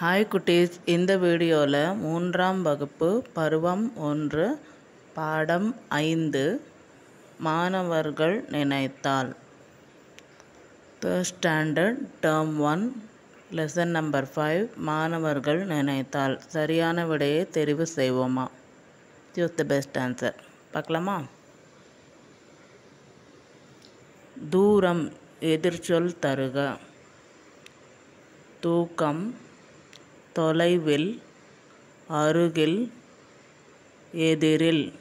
Hi குட்டீஸ் இந்த வீடியோவில் மூன்றாம் வகுப்பு பருவம் ஒன்று பாடம் ஐந்து மாணவர்கள் நினைத்தால் third standard term one lesson number five மாணவர்கள் நினைத்தால் சரியான விடையை தெரிவு செய்வோமா சூஸ் த பெஸ்ட் ஆன்சர் பார்க்கலாமா தூரம் எதிர்ச்சொல் தருக தூக்கம் தொலைவில் அருகில் எதிரில்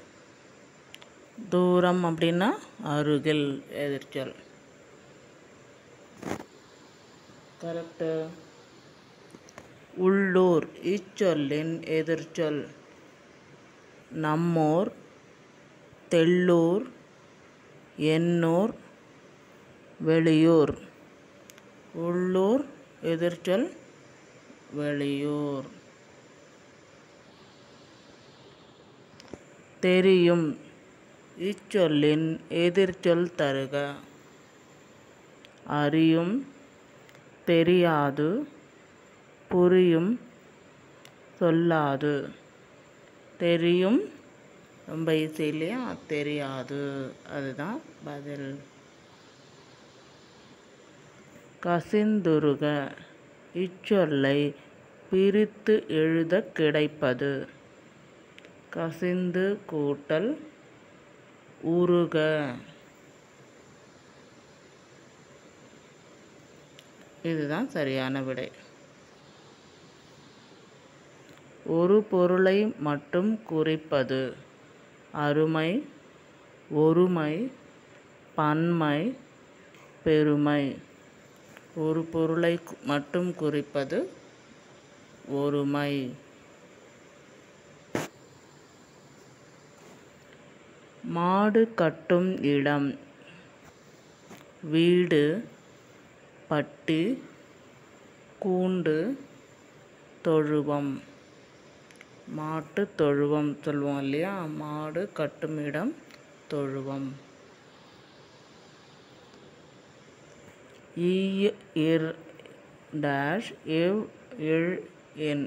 தூரம் அப்படின்னா அருகில் எதிர்ச்சொல் கரெக்டு உள்ளூர் இச்சொல்லின் எதிர்ச்சொல் நம்மூர் தெள்ளூர் எண்ணூர் வெளியூர் உள்ளூர் எதிர்ச்சொல் வெளியூர் தெரியும் இச்சொல்லின் எதிர்ச்சொல் தருக அறியும் தெரியாது புரியும் சொல்லாது தெரியும் ரொம்ப ஈஸி இல்லையா தெரியாது அதுதான் பதில் கசிந்துருக இச்சொல்லை பிரித்து எழுத கிடைப்பது கசிந்து கூட்டல் உருக இதுதான் சரியான விடை ஒரு பொருளை மட்டும் குறிப்பது அருமை ஒருமை பன்மை பெருமை ஒரு பொருளை கு- மட்டும் குறிப்பது ஒருமை மாடு கட்டும் இடம் வீடு பட்டி கூண்டு தொழுவம் மாட்டு தொழுவம் சொல்லுவோம் இல்லையா மாடு கட்டும் இடம் தொழுவம் ஈய இர் டேஷ் எவ் எழ் என்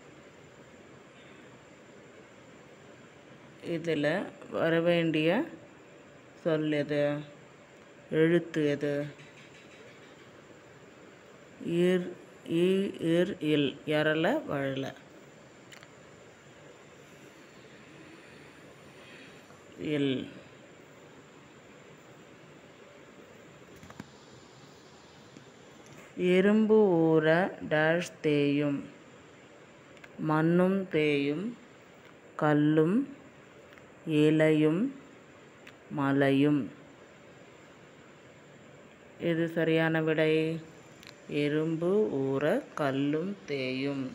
இதில் வரவேண்டிய சொல் எது எழுத்து எது இர் இ இர் இல் எரல வழல இல் எறும்பு ஊற டேஷ் தேயும் மண்ணும் தேயும் கல்லும் இலையும் மலையும் இது சரியான விடை எறும்பு ஊற கல்லும் தேயும்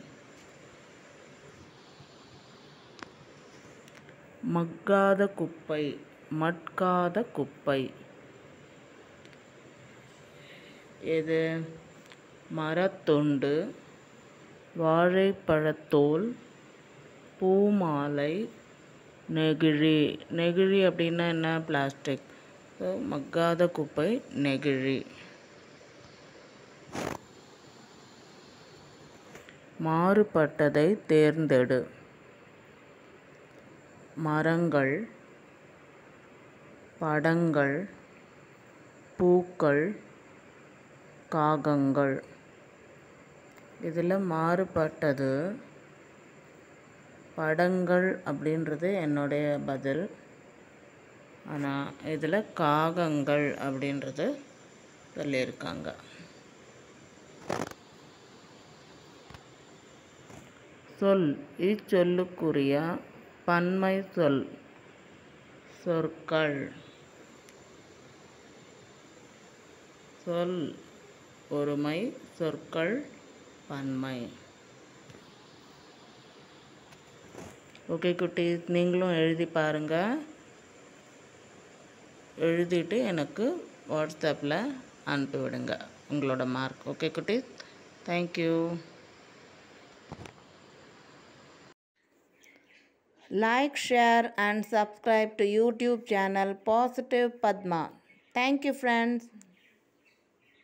மக்காத குப்பை மட்காத குப்பை இது மரத்துண்டு வாழைப்பழத்தோல் பூமாலை நெகிழி நெகிழி அப்படின்னா என்ன பிளாஸ்டிக் ஸோ மக்காத குப்பை நெகிழி மாறுபட்டதை தேர்ந்தெடு மரங்கள் படங்கள் பூக்கள் காகங்கள் இதில் மாறுபட்டது படங்கள் அப்படின்றது என்னுடைய பதில் ஆனால் இதில் காகங்கள் அப்படின்றது சொல்லியிருக்காங்க சொல் இச்சொல்லுக்குரிய பன்மை சொல் சொற்கள் சொல் ஒருமை சொற்கள் பன்மை ஓகே குட்டீஸ் நீங்களும் எழுதி பாருங்கள் எழுதிட்டு எனக்கு வாட்ஸ்அப்பில் அனுப்பி விடுங்க உங்களோட மார்க் ஓகே குட்டீஸ் thank you Like, share and subscribe to YouTube channel Positive Padma. Thank you friends.